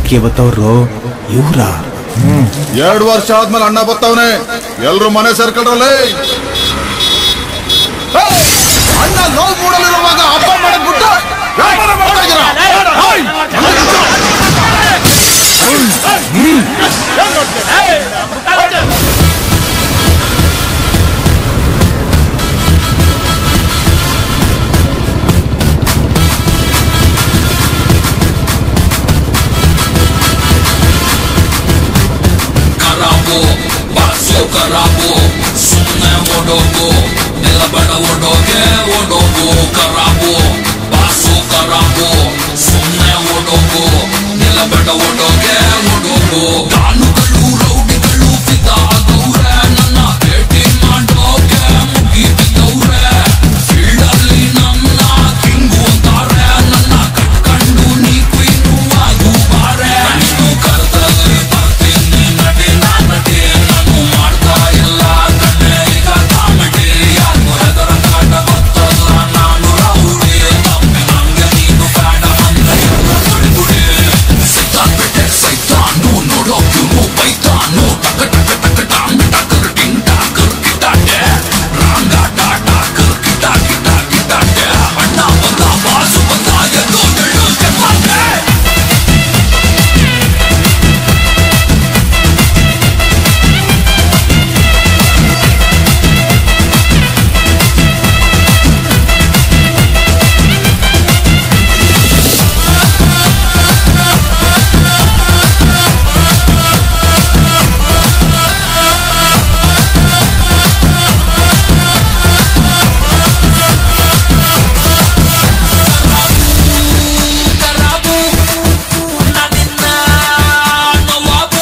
ಅಕ್ಕಿ ಬತ್ತವ್ರು ಇವ್ರ ಎರಡು ವರ್ಷ ಆದ್ಮೇಲೆ ಅಣ್ಣ ಬತ್ತವನೆ ಎಲ್ರು ಮನೆ ಸೇರ್ಕೊಂಡ್ರಲ್ಲೇ ಏಯ್! ಅಣ್ಣ ಲವ್ ಮೂಡಲಿರುವಾಗ ಹಬ್ಬ ಮಾಡಕ್ ಬಿಟ್ಟು ವ್ಯಾಪಾರ ಮಾಡ್ತಾ ಇದೀರಾ? ಏಯ್! ಕರಾಬು ಬಾಸು ಕರಾಬು ಸುಮ್ಮನೆ ಓಡೋಗು ನಿಲ್ಲಬೇಡ ಓಡೋಗೆ ಓಡೋಗು ಕರಾಬು ಬಾಸು ಕರಾಬು ಸುಮ್ಮನೆ ಓಡೋಗು ನಿಲ್ಲಬೇಡ ಓಡೋಗೆ ಓಡೋಗು ಕಾನುಗಳು ರೌಡಿಗಳು ಫಿದಾಗವ್ರೆ ನನ್ನ ಭೇಟಿ ಮಾಡೋಕೆ ಮುಗಿ ಬಿದ್ದವ್ರೆ ಫೀಲ್ಡಲ್ಲಿ ನನ್ನ ಕಿಂಗು ಅಂತಾರೆ ನನ್ನ ಕಟ್ಕೊಂಡು ನೀ ಕ್ವೀನು ಆಗು ಬಾರೆ ನೀನು ಕರ್ತಲ್ಲಿ ಬರ್ತೀನಿ ನಟಿ ನಾ ನಟಿ ನಾನು ಮಾಡ್ತಾ ಇಲ್ಲ ಕಣ್ಣೆ ಈಗ ಕಾಮಿಡಿ ಯಾರು ಹೆದರ ಕಾಟ ಗೊತ್ತಲ್ಲ ನಾನು ರೌಡಿ ತಪ್ಪಿ ನಂಗೆ ನೀನು ಬೇಡ ಅಂದ್ರೆ ಗುಡಿ ಗುಡಿ ಸೈತಾನ್ ಸೈತಾನು ನೋಡೋಕ್ಯೂನು ಬೈತಾನು ಟಕ ಟಕ ಟಕ ಟಾಂಗ್ ಟಕರ್ ಟಿಂಗ್ ಟಾಕರ್ ಕಿಟಾಟೆ ರಾಂಗ ಟಾಟ ಕರ್ ಕಿಟ ಕಿಟ ಕಿಟಾಟೆ ಅಣ್ಣ ಬಂದ ಬಾಸು ಬಂದ ಎದ್ದು ಎಳ್ಳು ಕೆಮ್ಮಾಟೆ ಕರಾಬು ನನ್ನಿನ್ನ ನವಾಬು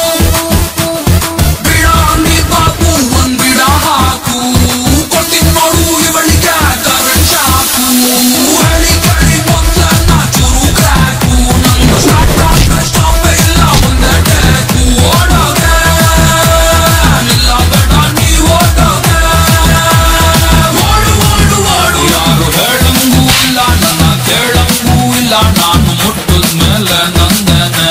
ಬಿಡಾನಿ ಬಾಬು ಒಂದ್ ಬಿಡ ಹಾಕು ಕೊಡ್ತೀನಿ ನೋಡು ಇವಳಿಗೆ ಕರೆಂಟ್ ಶಾಕು ಹೇಳಿ ಕೇಳಿ ಮೊದ್ಲ ನಾ ಚೂರು ಕ್ರ್ಯಾಕು ನನ್ನ ಸ್ಟಾರ್ಟ್ ಆದ್ರೆ ಸ್ಟಾಪ್ ಇಲ್ಲ ಒಂದೇ ಟೇಕು ಓಡೋಗೆ ನಿಲ್ಲ ಬೇಡ ನೀ ಓಡೋಗೆ ಓಡು ಓಡು ಓಡು ಯಾರು ಹೇಳಂಗೂ ಇಲ್ಲ ನನ್ನ ಕೇಳಂಗೂ ಇಲ್ಲ ನಾನು ಮುಟ್ಟದ ಮೇಲೆ ನಂದನೆ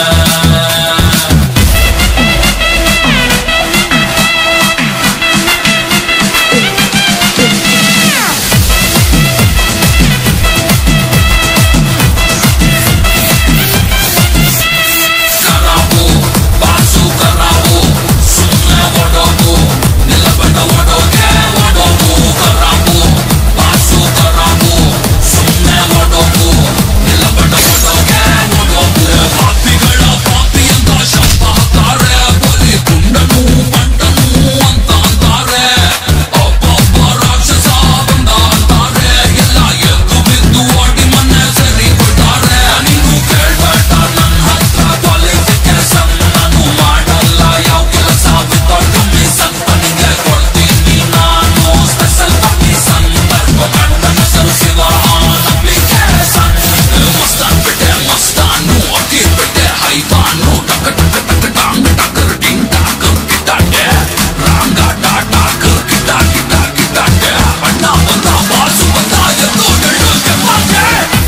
ಕರಾಬು ಬಾಸು ಕರಾಬು ಸುಮ್ಮನೆ ಓಡೋಗು ನಿಲ್ಲಬೇಡ ಓಡೋಗೆ ಓಡೋಗು ಕರಾಬು ಬಾಸು ಕರಾಬು ಸುಮ್ಮನೆ ಓಡೋಗು ನಿಲ್ಲಬೇಡ ಓಡೋಗೆ ಓಡೋಗು ಪಾಪಿಗಳ ಪಾಪಿ ಅಂತ ಶಬ್ದ ಹಾಕ್ತಾರೆ ಬಲಿ ಗುಂಡನು ಬಂಟನು ಅಂತ ಅಂತಾರೆ ಒಬ್ಬೊಬ್ಬ ರಾಕ್ಷಸ ಬಂದ ಅಂತಾರೆ ಎಲ್ಲ ಎದ್ದು ಬಿದ್ದು ಓಡಿ ಮನೆ ಸರಿ ಬಿಡ್ತಾರೆ ನೀನು ಕೇಳ್ಬೇಡ ನನ್ನ ಹತ್ರ ಕ್ವಾಲಿಫಿಕೇಶನ್ ನಾನು ಮಾಡಲ್ಲ ಯಾವ ಕೆಲಸ ವಿತೌಟ್ ಕಮಿಷನ್ ನಿಂಗೆ ಕೊಡ್ತೀನಿ ನಾನು ಸ್ಪೆಷಲ್ ಕಮಿಷನ್ ನನ್ನ ಹೆಸರು ಶಿವ ಅಪ್ಲಿಕೇಶನ್ ಮಸ್ತಾನ್ ಬಿಟ್ಟೆ ಮಸ್ತಾನು ಅಕ್ಕೀರ್ ಬಿಟ್ಟೆ ಹೈತಾನು ಟಕ ಟಕ ಟಕ ಟಾಂಗ್ ಟಕರ್ ಟಿಂಗ್ ಟಾಕರ್ ಕಿಟಾಟೆ ರಾಂಗ ಟಾಟಾ ಕರ್ ಕಿಟ ಕಿಟ ಕಿಟಾಟೆ ಅಣ್ಣ ಬಂದ ಬಾಸು ಬಂದ ಎದ್ದು ಎಳ್ಳು ಕೆಮ್ಮಾಟೆ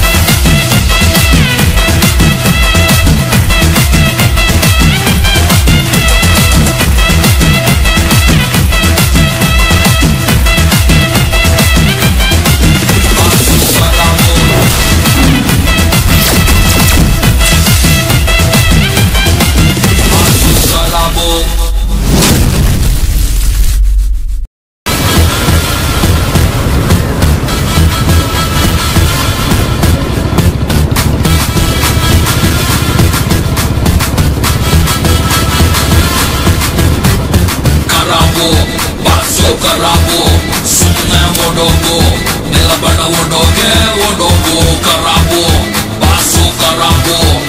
Salabo. ಕರಾಬು ಬಾಸು ಕರಾಬು ಸುಮ್ಮನೆ ಓಡೋಗು ನಿಲ್ಲಬೇಡ ಓಡೋಗೆ ಓಡೋಗು ಕರಾಬು ಬಾಸು ಕರಾಬು